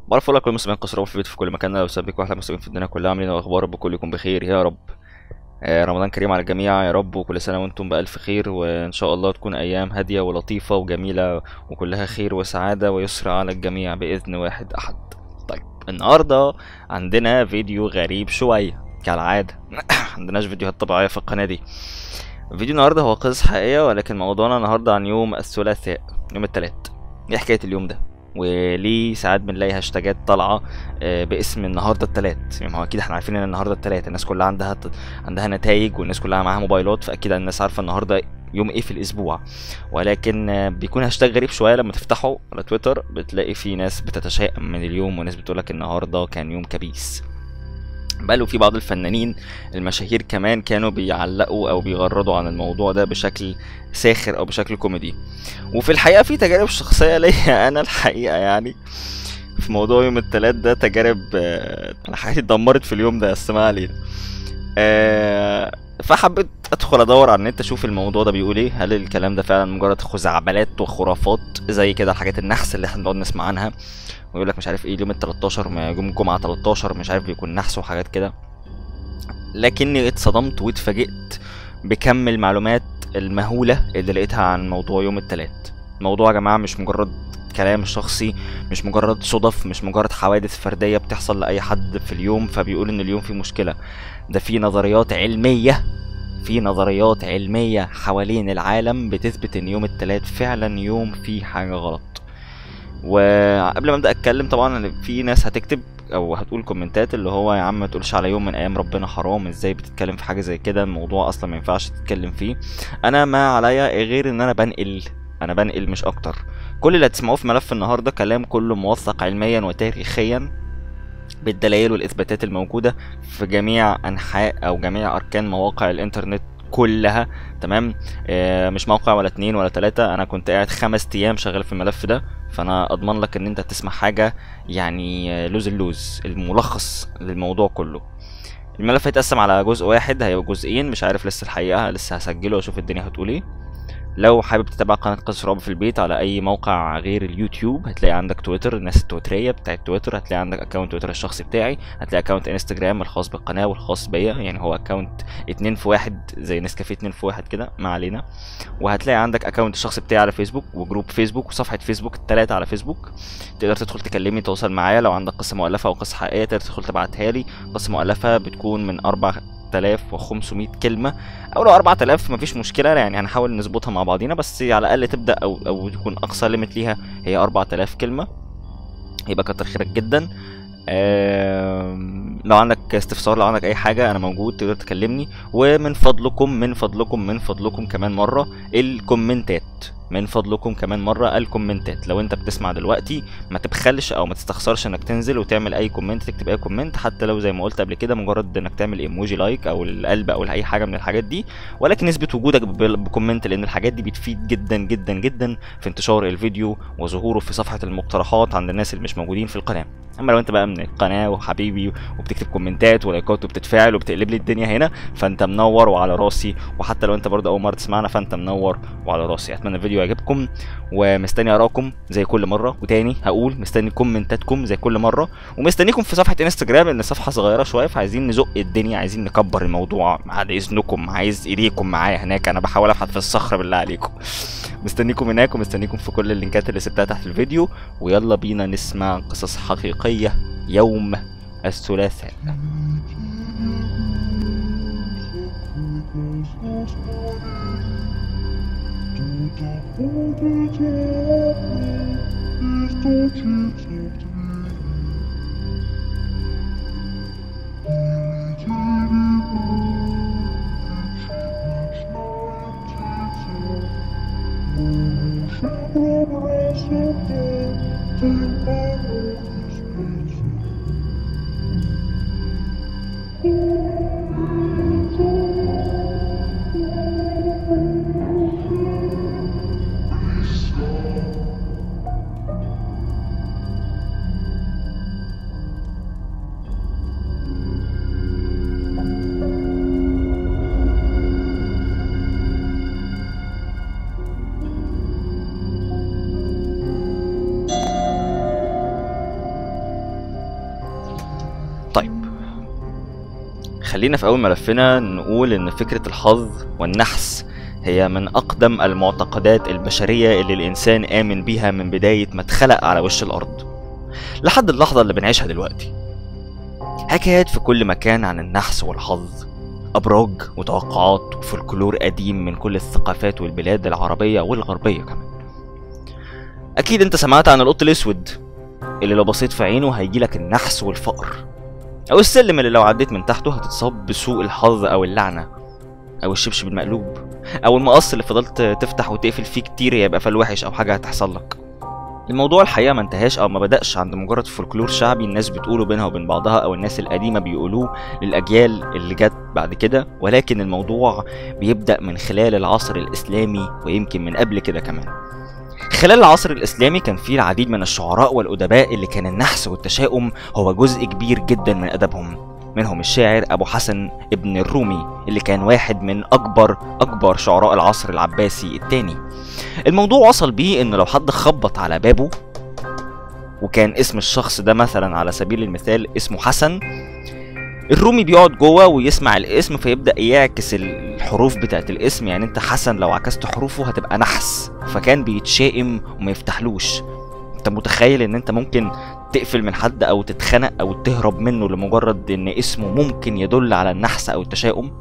بعرف اقول لك كل المسلمين قصروا في البيت في كل مكان لو سبك واحلى مسلمين في الدنيا كلها عاملين الاخبار بكل يكون بخير يا رب آه، رمضان كريم على الجميع يا رب وكل سنه وانتم بالف خير وان شاء الله تكون ايام هاديه ولطيفه وجميله وكلها خير وسعاده ويسر على الجميع باذن واحد احد طيب النهارده عندنا فيديو غريب شويه كالعاده عندناش فيديوهات طبيعيه في القناه دي فيديو النهارده هو قصص حقيقيه ولكن موضوعنا النهارده عن يوم الثلاثاء يوم الثلاث ايه حكايه اليوم ده وليه ساعات بنلاقي هاشتاجات طالعه آه، باسم النهارده التلات يعني ما هو اكيد احنا عارفين ان النهارده التلات الناس كلها عندها عندها نتائج والناس كلها معاها موبايلات فاكيد الناس عارفه النهارده يوم ايه في الاسبوع ولكن آه، بيكون هاشتاج غريب شويه لما تفتحه على تويتر بتلاقي في ناس بتتشائم من اليوم وناس بتقولك النهارده كان يوم كبيس بل وفي بعض الفنانين المشاهير كمان كانوا بيعلقوا او بيغردوا عن الموضوع ده بشكل ساخر او بشكل كوميدي وفي الحقيقه في تجارب شخصيه ليا انا الحقيقه يعني في موضوع يوم التلات ده تجارب آه، انا حياتي اتدمرت في اليوم ده بس ما علينا آه، فحبيت ادخل ادور على النت اشوف الموضوع ده بيقول ايه هل الكلام ده فعلا مجرد خزعبلات وخرافات زي كده الحاجات النحس اللي احنا بنقعد نسمع عنها ويقول لك مش عارف ايه اليوم ال 13 ما يوم الجمعه 13 مش عارف بيكون نحس وحاجات كده لكني اتصدمت واتفاجئت بكم المعلومات المهوله اللي لقيتها عن موضوع يوم التلات الموضوع يا جماعه مش مجرد كلام شخصي مش مجرد صدف مش مجرد حوادث فرديه بتحصل لاي حد في اليوم فبيقول ان اليوم فيه مشكله ده في نظريات علميه في نظريات علميه حوالين العالم بتثبت ان يوم التلات فعلا يوم فيه حاجه غلط وقبل ما ابدا اتكلم طبعا في ناس هتكتب او هتقول كومنتات اللي هو يا عم ما تقولش على يوم من ايام ربنا حرام ازاي بتتكلم في حاجه زي كده الموضوع اصلا ما ينفعش تتكلم فيه انا ما عليا غير ان انا بنقل انا بنقل مش اكتر كل اللي هتسمعوه في ملف النهارده كلام كله موثق علميا وتاريخيا بالدلائل والاثباتات الموجوده في جميع انحاء او جميع اركان مواقع الانترنت كلها تمام آه مش موقع ولا اتنين ولا تلاتة انا كنت قاعد خمس ايام شغال في الملف ده فانا اضمن لك ان انت تسمع حاجه يعني آه، لوز اللوز الملخص للموضوع كله الملف هيتقسم على جزء واحد هيبقى جزئين مش عارف لسه الحقيقه لسه هسجله واشوف الدنيا هتقول ايه لو حابب تتابع قناة قصص رعب في البيت على أي موقع غير اليوتيوب هتلاقي عندك تويتر الناس التويترية بتاعت تويتر هتلاقي عندك أكونت تويتر الشخصي بتاعي هتلاقي أكونت انستجرام الخاص بالقناة والخاص بيا يعني هو أكونت اتنين في واحد زي نسكافيه اتنين في واحد كده ما علينا وهتلاقي عندك أكونت الشخصي بتاعي على فيسبوك وجروب فيسبوك وصفحة فيسبوك التلاتة على فيسبوك تقدر تدخل تكلمني تواصل معايا لو عندك قصة مؤلفة أو قصة حقيقية تقدر تدخل تبعتها لي قصة مؤلفة بتكون من أربع 4500 كلمة او لو 4000 مفيش مشكله يعني هنحاول نظبطها مع بعضينا بس على الاقل تبدا او او يكون اقصى ليميت ليها هي 4000 كلمه يبقى كتر خيرك جدا آم، لو عندك استفسار لو عندك اي حاجه انا موجود تقدر تكلمني ومن فضلكم من فضلكم من فضلكم كمان مره الكومنتات من فضلكم كمان مرة الكومنتات لو انت بتسمع دلوقتي ما تبخلش او ما تستخسرش انك تنزل وتعمل اي كومنت تكتب اي كومنت حتى لو زي ما قلت قبل كده مجرد انك تعمل ايموجي لايك او القلب او اي حاجة من الحاجات دي ولكن اثبت وجودك بال- بكومنت لان الحاجات دي بتفيد جدا جدا جدا في انتشار الفيديو وظهوره في صفحة المقترحات عند الناس اللي مش موجودين في القناة اما لو انت بقى من القناة وحبيبي وبتكتب كومنتات ولايكات وبتتفاعل وبتقلب لي الدنيا هنا فانت منور وعلى راسي وحتى لو انت برضه اول مرة تسمعنا فانت منور وعلى راسي اتمنى الفيديو يعجبكم ومستني اراكم زي كل مره وتاني هقول مستني كومنتاتكم زي كل مره ومستنيكم في صفحه انستجرام لان صفحه صغيره شويه فعايزين نزق الدنيا عايزين نكبر الموضوع بعد اذنكم عايز ايديكم معايا هناك انا بحاول ابحث في الصخر بالله عليكم مستنيكم هناك ومستنيكم في كل اللينكات اللي سبتها تحت الفيديو ويلا بينا نسمع قصص حقيقيه يوم الثلاثاء خلينا في أول ملفنا نقول إن فكرة الحظ والنحس هي من أقدم المعتقدات البشرية اللي الإنسان آمن بيها من بداية ما اتخلق على وش الأرض لحد اللحظة اللي بنعيشها دلوقتي حكايات في كل مكان عن النحس والحظ أبراج وتوقعات وفولكلور قديم من كل الثقافات والبلاد العربية والغربية كمان أكيد أنت سمعت عن القط الأسود اللي لو بصيت في عينه هيجيلك النحس والفقر أو السلم اللي لو عديت من تحته هتتصاب بسوء الحظ أو اللعنة أو الشبشب المقلوب أو المقص اللي فضلت تفتح وتقفل فيه كتير يبقى فالوحش أو حاجة هتحصل لك الموضوع الحقيقة ما انتهاش أو ما بدأش عند مجرد فولكلور شعبي الناس بتقوله بينها وبين بعضها أو الناس القديمة بيقولوه للأجيال اللي جت بعد كده ولكن الموضوع بيبدأ من خلال العصر الإسلامي ويمكن من قبل كده كمان خلال العصر الإسلامي كان فيه العديد من الشعراء والأدباء اللي كان النحس والتشاؤم هو جزء كبير جدا من أدبهم منهم الشاعر أبو حسن ابن الرومي اللي كان واحد من أكبر أكبر شعراء العصر العباسي الثاني الموضوع وصل بيه إن لو حد خبط على بابه وكان اسم الشخص ده مثلا على سبيل المثال اسمه حسن الرومي بيقعد جوه ويسمع الاسم فيبدا يعكس الحروف بتاعت الاسم يعني انت حسن لو عكست حروفه هتبقى نحس فكان بيتشائم وما يفتحلوش انت متخيل ان انت ممكن تقفل من حد او تتخنق او تهرب منه لمجرد ان اسمه ممكن يدل على النحس او التشاؤم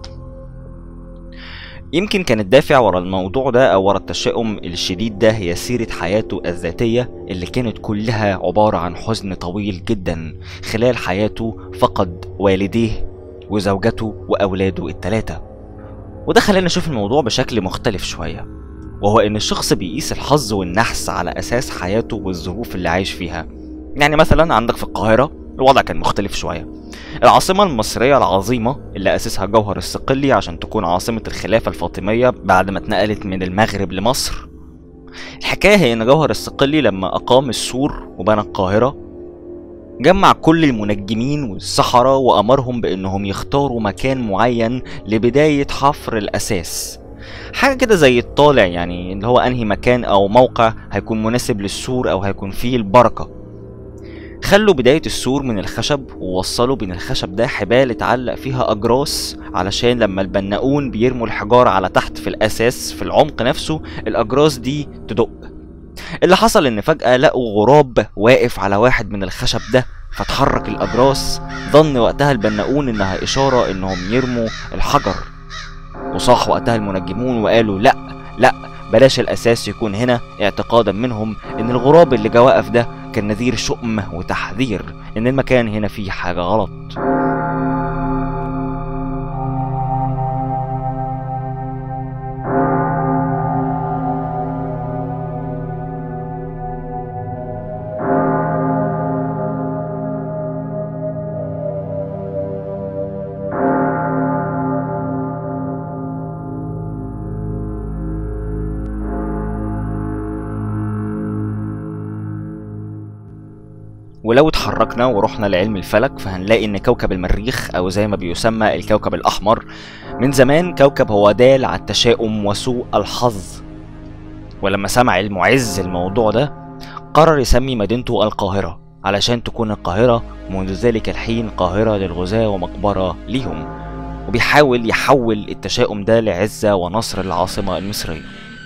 يمكن كان الدافع ورا الموضوع ده او ورا التشاؤم الشديد ده هي سيرة حياته الذاتية اللي كانت كلها عبارة عن حزن طويل جدا خلال حياته فقد والديه وزوجته واولاده التلاتة وده خلانا نشوف الموضوع بشكل مختلف شوية وهو ان الشخص بيقيس الحظ والنحس على اساس حياته والظروف اللي عايش فيها يعني مثلا عندك في القاهرة الوضع كان مختلف شوية العاصمة المصرية العظيمة اللي أسسها جوهر الصقلي عشان تكون عاصمة الخلافة الفاطمية بعد ما اتنقلت من المغرب لمصر الحكاية هي إن جوهر الصقلي لما أقام السور وبنى القاهرة جمع كل المنجمين والسحرة وأمرهم بإنهم يختاروا مكان معين لبداية حفر الأساس حاجة كده زي الطالع يعني اللي هو أنهي مكان أو موقع هيكون مناسب للسور أو هيكون فيه البركة خلوا بداية السور من الخشب ووصلوا بين الخشب ده حبال اتعلق فيها أجراس علشان لما البناؤون بيرموا الحجارة على تحت في الأساس في العمق نفسه الأجراس دي تدق اللي حصل إن فجأة لقوا غراب واقف على واحد من الخشب ده فتحرك الأجراس ظن وقتها البناؤون إنها إشارة إنهم يرموا الحجر وصاح وقتها المنجمون وقالوا لأ لأ بلاش الأساس يكون هنا اعتقادا منهم إن الغراب اللي جا واقف ده كان نذير شؤم وتحذير إن المكان هنا فيه حاجة غلط ولو اتحركنا ورحنا لعلم الفلك فهنلاقي ان كوكب المريخ او زي ما بيسمى الكوكب الاحمر من زمان كوكب هو دال على التشاؤم وسوء الحظ ولما سمع المعز الموضوع ده قرر يسمي مدينته القاهرة علشان تكون القاهرة منذ ذلك الحين قاهرة للغزاة ومقبرة ليهم وبيحاول يحول التشاؤم ده لعزة ونصر للعاصمة المصرية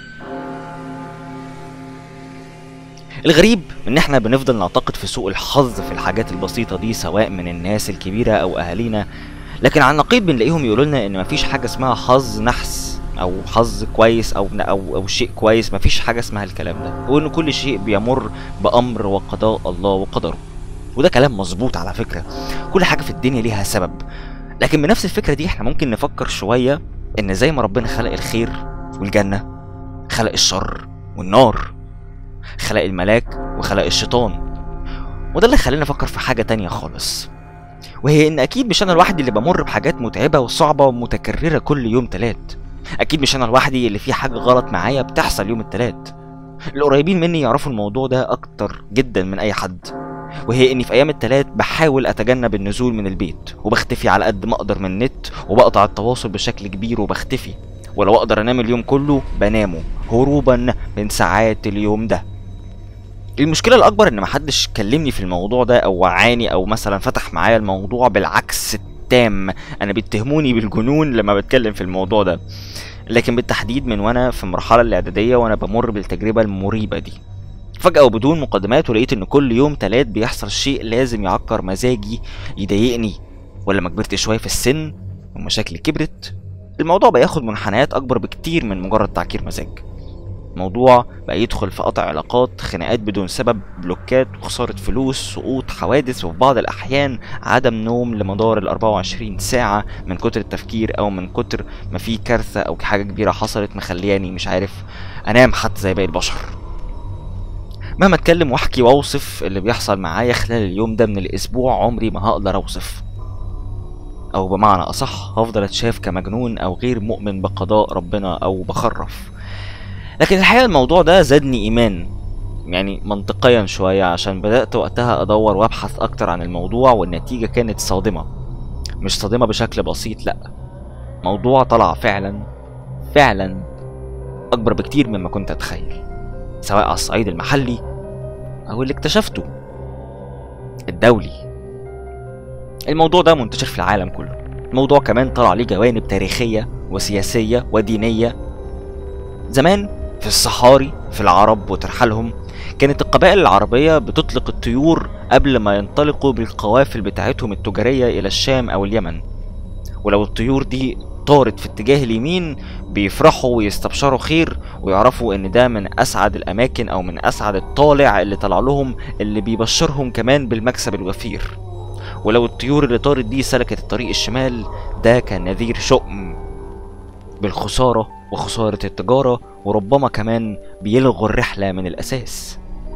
الغريب ان احنا بنفضل نعتقد في سوء الحظ في الحاجات البسيطة دي سواء من الناس الكبيرة او اهالينا لكن على النقيض بنلاقيهم يقولوا لنا ان مفيش حاجة اسمها حظ نحس او حظ كويس او او او شيء كويس مفيش حاجة اسمها الكلام ده وان كل شيء بيمر بامر وقضاء الله وقدره وده كلام مظبوط على فكرة كل حاجة في الدنيا ليها سبب لكن بنفس الفكرة دي احنا ممكن نفكر شوية ان زي ما ربنا خلق الخير والجنة خلق الشر والنار خلق الملاك وخلق الشيطان وده اللي خلاني افكر في حاجة تانية خالص وهي ان اكيد مش انا لوحدي اللي بمر بحاجات متعبة وصعبة ومتكررة كل يوم تلات اكيد مش انا لوحدي اللي في حاجة غلط معايا بتحصل يوم التلات القريبين مني يعرفوا الموضوع ده اكتر جدا من اي حد وهي اني في ايام التلات بحاول اتجنب النزول من البيت وبختفي على قد ما اقدر من النت وبقطع التواصل بشكل كبير وبختفي ولو اقدر انام اليوم كله بنامه هروبا من ساعات اليوم ده المشكله الاكبر ان محدش كلمني في الموضوع ده او وعاني او مثلا فتح معايا الموضوع بالعكس التام انا بيتهموني بالجنون لما بتكلم في الموضوع ده لكن بالتحديد من وانا في المرحله الاعداديه وانا بمر بالتجربه المريبه دي فجأة وبدون مقدمات ولقيت إن كل يوم تلات بيحصل شيء لازم يعكر مزاجي يضايقني ولما كبرت شوية في السن ومشاكلي كبرت الموضوع بقى ياخد منحنيات أكبر بكتير من مجرد تعكير مزاج موضوع بقى يدخل في قطع علاقات خناقات بدون سبب بلوكات وخسارة فلوس سقوط حوادث وفي بعض الأحيان عدم نوم لمدار ال 24 ساعة من كتر التفكير أو من كتر ما في كارثة أو حاجة كبيرة حصلت مخلياني مش عارف أنام حتى زي باقي البشر مهما اتكلم واحكي واوصف اللي بيحصل معايا خلال اليوم ده من الاسبوع عمري ما هقدر اوصف او بمعنى اصح هفضل اتشاف كمجنون او غير مؤمن بقضاء ربنا او بخرف لكن الحقيقه الموضوع ده زادني ايمان يعني منطقيا شوية عشان بدأت وقتها أدور وأبحث أكتر عن الموضوع والنتيجة كانت صادمة مش صادمة بشكل بسيط لأ موضوع طلع فعلا فعلا أكبر بكتير مما كنت أتخيل سواء على الصعيد المحلي أو اللي اكتشفته الدولي الموضوع ده منتشر في العالم كله الموضوع كمان طلع ليه جوانب تاريخية وسياسية ودينية زمان في الصحاري في العرب وترحالهم كانت القبائل العربية بتطلق الطيور قبل ما ينطلقوا بالقوافل بتاعتهم التجارية إلى الشام أو اليمن ولو الطيور دي طارت في اتجاه اليمين بيفرحوا ويستبشروا خير ويعرفوا ان ده من اسعد الاماكن او من اسعد الطالع اللي طلع لهم اللي بيبشرهم كمان بالمكسب الوفير ولو الطيور اللي طارت دي سلكت الطريق الشمال ده كان نذير شؤم بالخسارة وخسارة التجارة وربما كمان بيلغوا الرحلة من الأساس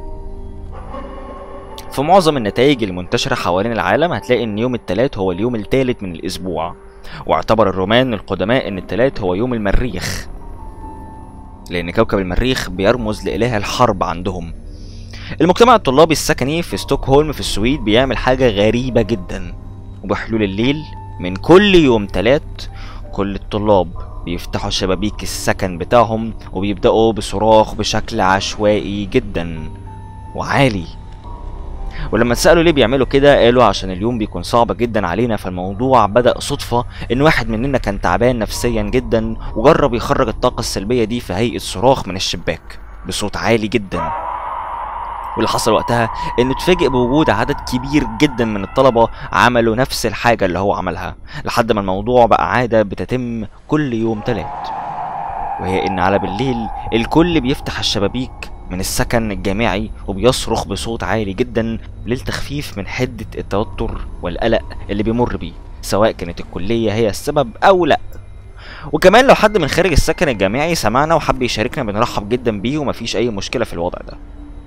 في معظم النتائج المنتشرة حوالين العالم هتلاقي إن يوم التلات هو اليوم الثالث من الأسبوع واعتبر الرومان القدماء إن التلات هو يوم المريخ لأن كوكب المريخ بيرمز لإله الحرب عندهم المجتمع الطلابي السكني في ستوكهولم في السويد بيعمل حاجة غريبة جدا وبحلول الليل من كل يوم تلات كل الطلاب بيفتحوا شبابيك السكن بتاعهم وبيبدأوا بصراخ بشكل عشوائي جدا وعالي ولما اتسالوا ليه بيعملوا كده قالوا عشان اليوم بيكون صعب جدا علينا فالموضوع بدا صدفه ان واحد مننا كان تعبان نفسيا جدا وجرب يخرج الطاقه السلبيه دي في هيئه صراخ من الشباك بصوت عالي جدا واللي حصل وقتها انه اتفاجئ بوجود عدد كبير جدا من الطلبه عملوا نفس الحاجه اللي هو عملها لحد ما الموضوع بقى عاده بتتم كل يوم تلات وهي ان على بالليل الكل بيفتح الشبابيك من السكن الجامعي وبيصرخ بصوت عالي جدا للتخفيف من حدة التوتر والقلق اللي بيمر بيه سواء كانت الكلية هي السبب أو لأ وكمان لو حد من خارج السكن الجامعي سمعنا وحب يشاركنا بنرحب جدا بيه ومفيش أي مشكلة في الوضع ده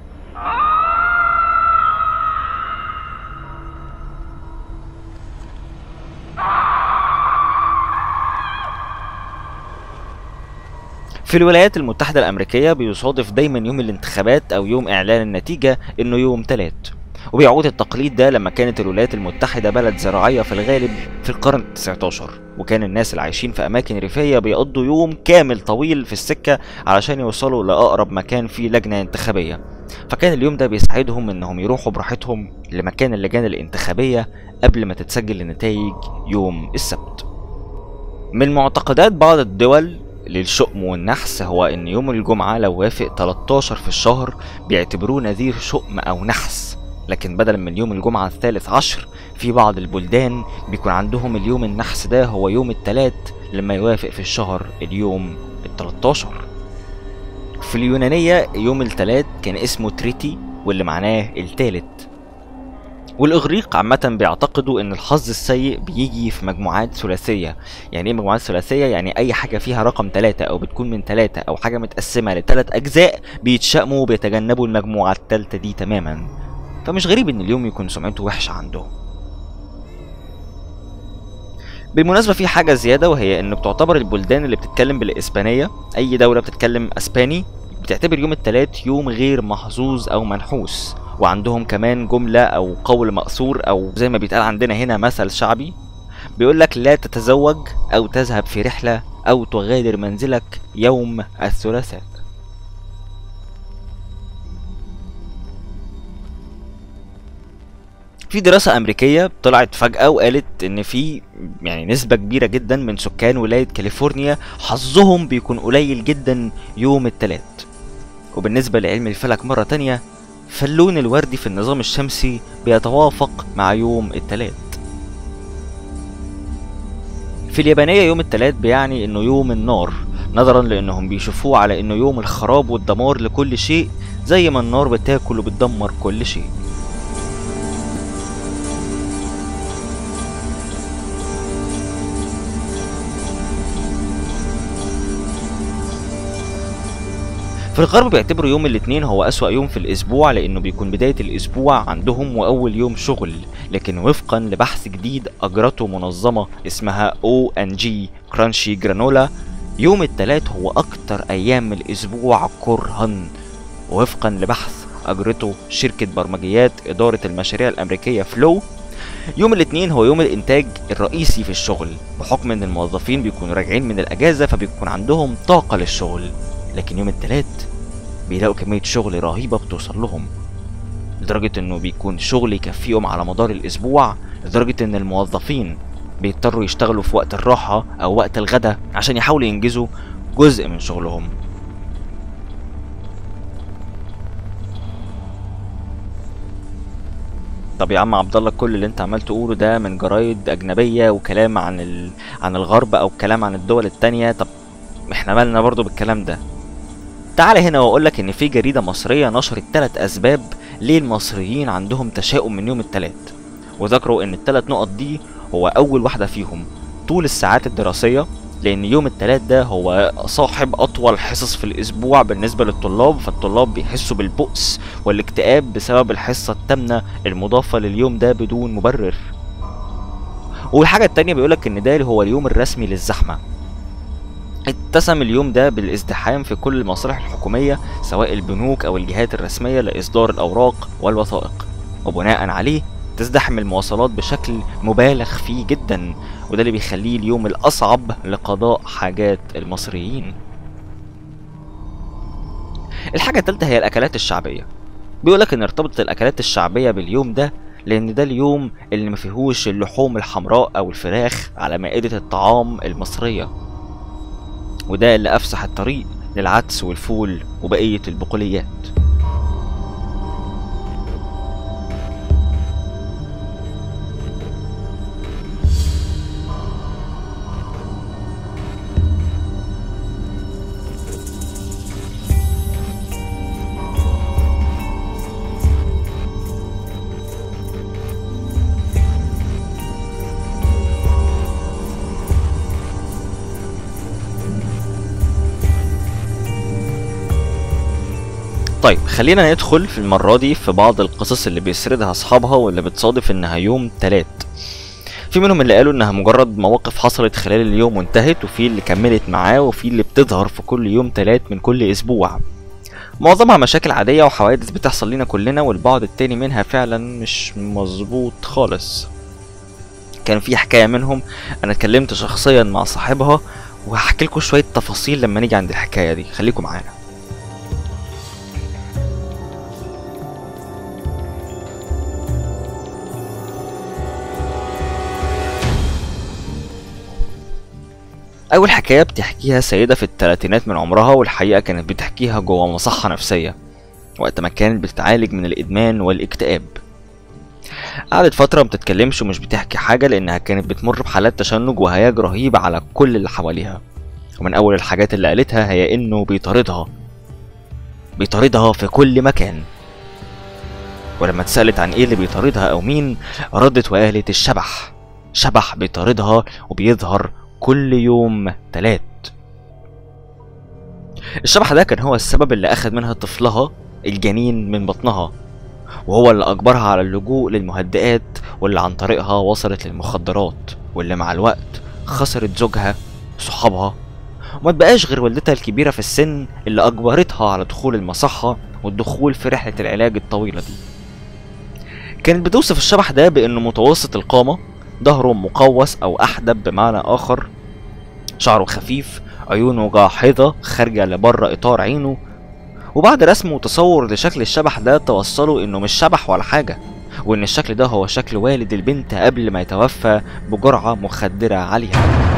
في الولايات المتحدة الأمريكية بيصادف دايما يوم الانتخابات أو يوم إعلان النتيجة إنه يوم تلات وبيعود التقليد ده لما كانت الولايات المتحدة بلد زراعية في الغالب في القرن التسعة عشر وكان الناس اللي عايشين في أماكن ريفية بيقضوا يوم كامل طويل في السكة علشان يوصلوا لأقرب مكان فيه لجنة انتخابية فكان اليوم ده بيساعدهم إنهم يروحوا براحتهم لمكان اللجان الانتخابية قبل ما تتسجل النتائج يوم السبت من معتقدات بعض الدول للشؤم والنحس هو ان يوم الجمعة لو وافق 13 في الشهر بيعتبروه نذير شؤم او نحس لكن بدلا من يوم الجمعة الثالث عشر في بعض البلدان بيكون عندهم اليوم النحس ده هو يوم التلات لما يوافق في الشهر اليوم التلاتاشر في اليونانية يوم التلات كان اسمه تريتي واللي معناه التالت والاغريق عامة بيعتقدوا ان الحظ السيء بيجي في مجموعات ثلاثية يعني ايه مجموعات ثلاثية يعني اي حاجة فيها رقم ثلاثة او بتكون من ثلاثة او حاجة متقسمة لثلاث اجزاء بيتشائموا وبيتجنبوا المجموعة الثالثة دي تماما فمش غريب ان اليوم يكون سمعته وحشة عندهم بالمناسبة في حاجة زيادة وهي ان بتعتبر البلدان اللي بتتكلم بالاسبانية اي دولة بتتكلم اسباني بتعتبر يوم التلات يوم غير محظوظ او منحوس وعندهم كمان جملة أو قول مأثور أو زي ما بيتقال عندنا هنا مثل شعبي بيقول لك لا تتزوج أو تذهب في رحلة أو تغادر منزلك يوم الثلاثاء في دراسة أمريكية طلعت فجأة وقالت إن في يعني نسبة كبيرة جدا من سكان ولاية كاليفورنيا حظهم بيكون قليل جدا يوم التلات وبالنسبة لعلم الفلك مرة تانية فاللون الوردي في النظام الشمسي بيتوافق مع يوم التلات في اليابانية يوم التلات بيعني إنه يوم النار نظرا لأنهم بيشوفوه على إنه يوم الخراب والدمار لكل شيء زي ما النار بتاكل وبتدمر كل شيء في الغرب بيعتبروا يوم الاثنين هو أسوأ يوم في الأسبوع لأنه بيكون بداية الأسبوع عندهم وأول يوم شغل لكن وفقا لبحث جديد أجرته منظمة اسمها ONG كرانشي جرانولا يوم الثلاث هو أكتر أيام الأسبوع كرها وفقا لبحث أجرته شركة برمجيات إدارة المشاريع الأمريكية فلو يوم الاثنين هو يوم الإنتاج الرئيسي في الشغل بحكم إن الموظفين بيكونوا راجعين من الأجازة فبيكون عندهم طاقة للشغل لكن يوم التلات بيلاقوا كمية شغل رهيبة بتوصل لهم لدرجة انه بيكون شغل يكفيهم على مدار الاسبوع لدرجة ان الموظفين بيضطروا يشتغلوا في وقت الراحة او وقت الغداء عشان يحاولوا ينجزوا جزء من شغلهم طب يا عم عبد الله كل اللي انت عمال تقوله ده من جرايد اجنبيه وكلام عن ال... عن الغرب او كلام عن الدول التانية طب احنا مالنا برضو بالكلام ده تعال هنا واقول لك ان في جريده مصريه نشرت ثلاث اسباب ليه المصريين عندهم تشاؤم من يوم الثلاث وذكروا ان الثلاث نقط دي هو اول واحده فيهم طول الساعات الدراسيه لان يوم الثلاث ده هو صاحب اطول حصص في الاسبوع بالنسبه للطلاب فالطلاب بيحسوا بالبؤس والاكتئاب بسبب الحصه الثامنه المضافه لليوم ده بدون مبرر والحاجه التانية بيقولك ان ده هو اليوم الرسمي للزحمه اتسم اليوم ده بالازدحام في كل المصالح الحكومية سواء البنوك أو الجهات الرسمية لإصدار الأوراق والوثائق وبناء عليه تزدحم المواصلات بشكل مبالغ فيه جدا وده اللي بيخليه اليوم الأصعب لقضاء حاجات المصريين الحاجة التالتة هي الأكلات الشعبية بيقولك إن ارتبطت الأكلات الشعبية باليوم ده لأن ده اليوم اللي مفيهوش اللحوم الحمراء أو الفراخ على مائدة الطعام المصرية وده اللي أفسح الطريق للعدس والفول وبقية البقوليات طيب خلينا ندخل في المرة دي في بعض القصص اللي بيسردها أصحابها واللي بتصادف إنها يوم تلات في منهم اللي قالوا إنها مجرد مواقف حصلت خلال اليوم وانتهت وفي اللي كملت معاه وفي اللي بتظهر في كل يوم تلات من كل أسبوع معظمها مشاكل عادية وحوادث بتحصل لنا كلنا والبعض التاني منها فعلا مش مظبوط خالص كان في حكاية منهم أنا اتكلمت شخصيا مع صاحبها وهحكي لكم شوية تفاصيل لما نيجي عند الحكاية دي خليكم معانا أول حكاية بتحكيها سيدة في الثلاثينات من عمرها والحقيقة كانت بتحكيها جوه مصحة نفسية وقت ما كانت بتتعالج من الإدمان والاكتئاب قعدت فترة مبتتكلمش ومش بتحكي حاجة لأنها كانت بتمر بحالات تشنج وهياج رهيب على كل اللي حواليها ومن أول الحاجات اللي قالتها هي إنه بيطاردها بيطاردها في كل مكان ولما اتسألت عن إيه اللي بيطاردها أو مين ردت وقالت الشبح شبح بيطاردها وبيظهر كل يوم تلات الشبح ده كان هو السبب اللي أخد منها طفلها الجنين من بطنها وهو اللي أجبرها على اللجوء للمهدئات واللي عن طريقها وصلت للمخدرات واللي مع الوقت خسرت زوجها صحابها وما تبقاش غير والدتها الكبيرة في السن اللي أجبرتها على دخول المصحة والدخول في رحلة العلاج الطويلة دي كانت بتوصف الشبح ده بأنه متوسط القامة ظهره مقوس أو أحدب بمعنى آخر شعره خفيف عيونه جاحظة خارجة لبره إطار عينه وبعد رسم وتصور لشكل الشبح ده توصلوا إنه مش شبح ولا حاجة وإن الشكل ده هو شكل والد البنت قبل ما يتوفى بجرعة مخدرة عالية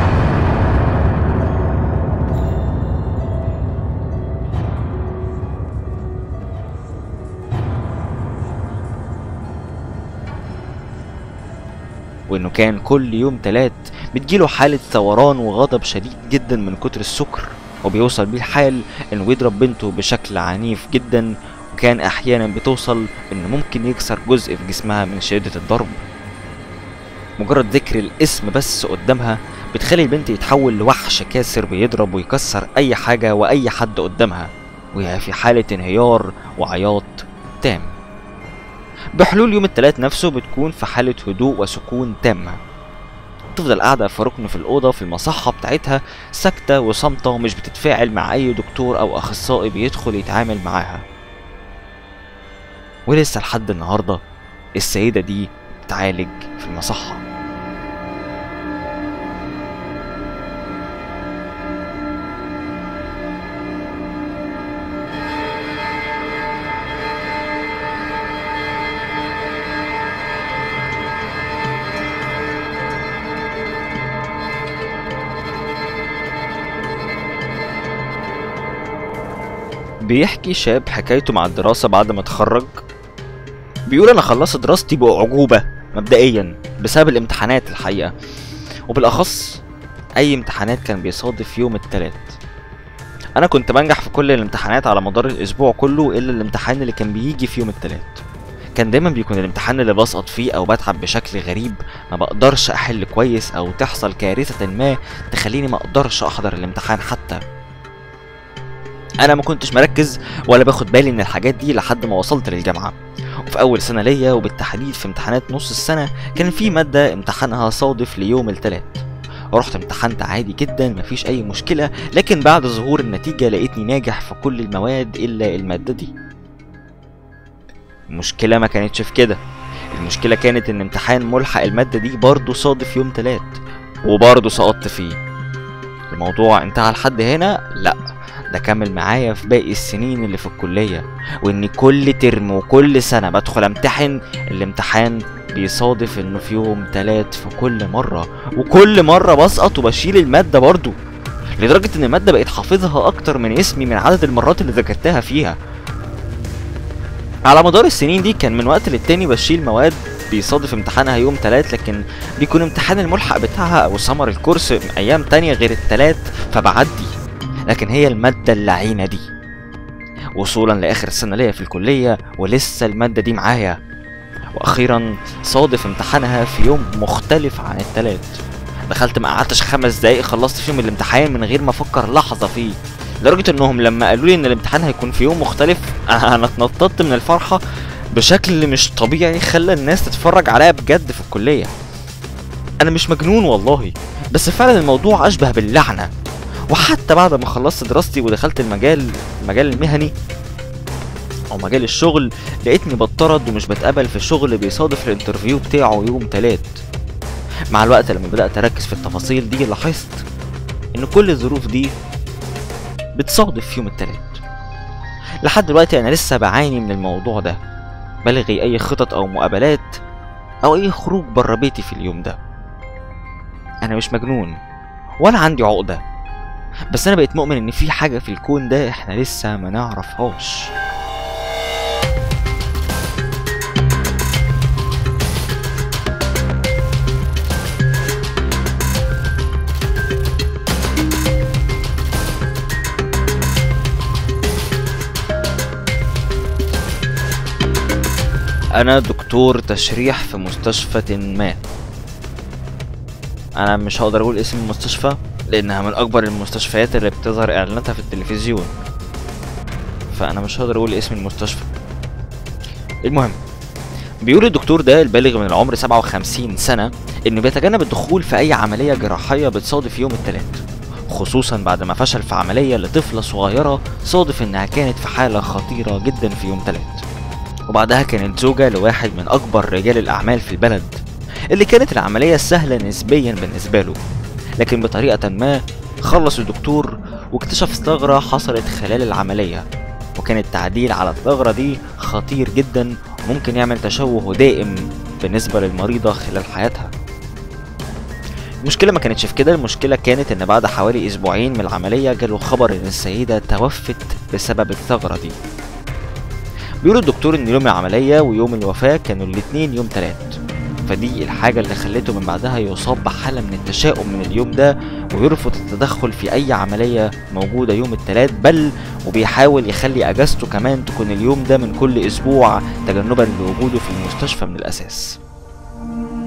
وإنه كان كل يوم تلات بتجيله حالة ثوران وغضب شديد جدا من كتر السكر وبيوصل بيه الحال إنه يضرب بنته بشكل عنيف جدا وكان أحيانا بتوصل إنه ممكن يكسر جزء في جسمها من شدة الضرب مجرد ذكر الاسم بس قدامها بتخلي البنت يتحول لوحش كاسر بيضرب ويكسر أي حاجة وأي حد قدامها وهي في حالة انهيار وعياط تام بحلول يوم التلات نفسه بتكون في حالة هدوء وسكون تامة تفضل قاعدة في ركن في الأوضة في المصحة بتاعتها ساكتة وصامتة ومش بتتفاعل مع أي دكتور أو أخصائي بيدخل يتعامل معاها ولسه لحد النهاردة السيدة دي بتعالج في المصحة بيحكي شاب حكايته مع الدراسة بعد ما اتخرج بيقول أنا خلصت دراستي بأعجوبة مبدئيا بسبب الامتحانات الحقيقة وبالأخص أي امتحانات كان بيصادف يوم التلات أنا كنت بنجح في كل الامتحانات على مدار الأسبوع كله إلا الامتحان اللي كان بيجي في يوم التلات كان دايما بيكون الامتحان اللي بسقط فيه او بتعب بشكل غريب ما بقدرش احل كويس او تحصل كارثة ما تخليني ما اقدرش احضر الامتحان حتى انا ما كنتش مركز ولا باخد بالي من الحاجات دي لحد ما وصلت للجامعه وفي اول سنه ليا وبالتحديد في امتحانات نص السنه كان في ماده امتحانها صادف ليوم التلات رحت امتحنت عادي جدا مفيش اي مشكله لكن بعد ظهور النتيجه لقيتني ناجح في كل المواد الا الماده دي المشكله ما كانتش في كده المشكله كانت ان امتحان ملحق الماده دي برضه صادف يوم تلات وبرضه سقطت فيه الموضوع انتهى لحد هنا لا ده كمل معايا في باقي السنين اللي في الكلية وإن كل ترم وكل سنة بدخل أمتحن الامتحان بيصادف إنه في يوم تلات في كل مرة وكل مرة بسقط وبشيل المادة برضو لدرجة إن المادة بقيت حافظها أكتر من اسمي من عدد المرات اللي ذاكرتها فيها على مدار السنين دي كان من وقت للتاني بشيل مواد بيصادف امتحانها يوم تلات لكن بيكون امتحان الملحق بتاعها او سمر الكورس ايام تانية غير التلات فبعدي لكن هي المادة اللعينة دي وصولا لآخر السنة ليا في الكلية ولسه المادة دي معايا وأخيرا صادف امتحانها في يوم مختلف عن التلات دخلت ما قعدتش خمس دقايق خلصت فيهم الامتحان من غير ما افكر لحظة فيه لدرجة انهم لما قالوا لي ان الامتحان هيكون في يوم مختلف انا اتنططت من الفرحة بشكل مش طبيعي خلى الناس تتفرج عليا بجد في الكلية انا مش مجنون والله بس فعلا الموضوع اشبه باللعنة وحتى بعد ما خلصت دراستي ودخلت المجال المجال المهني او مجال الشغل لقيتني بطرد ومش بتقبل في الشغل بيصادف الانترفيو بتاعه يوم تلات مع الوقت لما بدأت أركز في التفاصيل دي لاحظت إن كل الظروف دي بتصادف يوم التلات لحد دلوقتي أنا لسه بعاني من الموضوع ده بلغي أي خطط أو مقابلات أو أي خروج بره بيتي في اليوم ده أنا مش مجنون ولا عندي عقدة بس أنا بقيت مؤمن إن في حاجة في الكون ده إحنا لسه ما نعرفهاش انا دكتور تشريح في مستشفى ما انا مش هقدر اقول اسم المستشفى لانها من اكبر المستشفيات اللي بتظهر اعلاناتها في التلفزيون فانا مش هقدر اقول اسم المستشفى المهم بيقول الدكتور ده البالغ من العمر 57 سنة انه بيتجنب الدخول في اي عملية جراحية بتصادف يوم التلات خصوصا بعد ما فشل في عملية لطفلة صغيرة صادف انها كانت في حالة خطيرة جدا في يوم تلات وبعدها كانت زوجة لواحد من أكبر رجال الأعمال في البلد اللي كانت العملية سهلة نسبيا بالنسبة له لكن بطريقة ما خلص الدكتور واكتشف ثغرة حصلت خلال العملية وكان التعديل على الثغرة دي خطير جدا ممكن يعمل تشوه دائم بالنسبة للمريضة خلال حياتها المشكلة ما كانتش في كده المشكلة كانت ان بعد حوالي اسبوعين من العملية جاله خبر ان السيدة توفت بسبب الثغرة دي بيقول الدكتور ان يوم العملية ويوم الوفاة كانوا الاتنين يوم تلات فدي الحاجة اللي خلته من بعدها يصاب بحالة من التشاؤم من اليوم ده ويرفض التدخل في أي عملية موجودة يوم التلات بل وبيحاول يخلي أجازته كمان تكون اليوم ده من كل أسبوع تجنبا لوجوده في المستشفى من الأساس